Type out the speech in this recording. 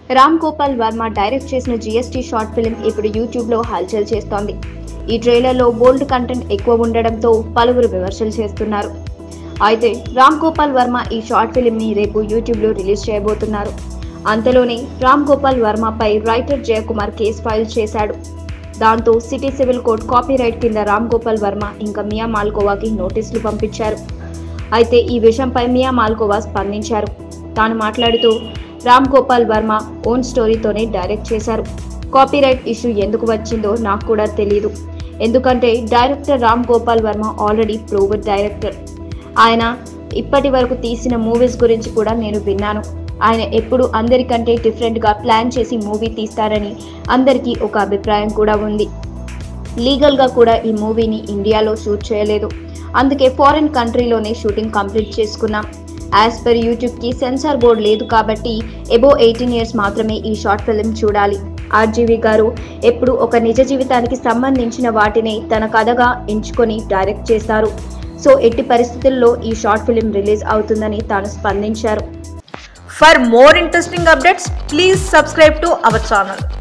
Ram Gopal Varma direct చేసిన GST short film ఇప్పుడు యూట్యూబ్లో హల్చల్ చేస్తోంది ఈ ట్రైలర్లో బోల్డ్ కంటెంట్ ఎక్కువ ఉండడంతో పలువురు విమర్శలు చేస్తున్నారు అయితే రామ్ గోపాల్ వర్మ ఈ షార్ట్ ఫిల్మ్ని రేపు యూట్యూబ్లో రిలీజ్ చేయబోతున్నారు అంతలోనే రామ్ గోపాల్ వర్మపై రైటర్ జయకుమార్ కేసు ఫైల్ చేశాడు దాంతో సిటీ సివిల్ కోర్ట్ కాపీరైట్ కింద రామ్ గోపాల్ వర్మ ఇంకా మియా మాల్కోవాకి నోటీసులు పంపించారు అయితే ఈ విషయంపై మియా మాల్కోవా స్పందించారు తాను మాట్లాడుతూ రామ్ గోపాల్ వర్మ ఓన్ స్టోరీతోనే డైరెక్ట్ చేశారు కాపీరైట్ ఇష్యూ ఎందుకు వచ్చిందో నాకు కూడా తెలియదు ఎందుకంటే director Ram Gopal Varma already proved director ఆయన ఇప్పటి వరకు తీసిన మూవీస్ గురించి కూడా నేను విన్నాను ఆయన ఎప్పుడు అందరికంటే డిఫరెంట్గా ప్లాన్ చేసి మూవీ తీస్తారని అందరికీ ఒక అభిప్రాయం కూడా ఉంది లీగల్గా కూడా ఈ మూవీని ఇండియాలో షూట్ చేయలేదు అందుకే ఫారిన్ కంట్రీలోనే షూటింగ్ కంప్లీట్ చేసుకున్నాం యాజ్ పర్ యూట్యూబ్కి సెన్సార్ బోర్డు లేదు కాబట్టి ఎబో ఎయిటీన్ ఇయర్స్ మాత్రమే ఈ షార్ట్ ఫిల్మ్ చూడాలి ఆర్జీవి గారు ఎప్పుడు ఒక నిజ జీవితానికి సంబంధించిన వాటిని తన కథగా ఎంచుకొని డైరెక్ట్ చేశారు సో ఎట్టి పరిస్థితుల్లో ఈ షార్ట్ ఫిల్మ్ రిలీజ్ అవుతుందని తాను స్పందించారు For more interesting updates, please subscribe to our channel.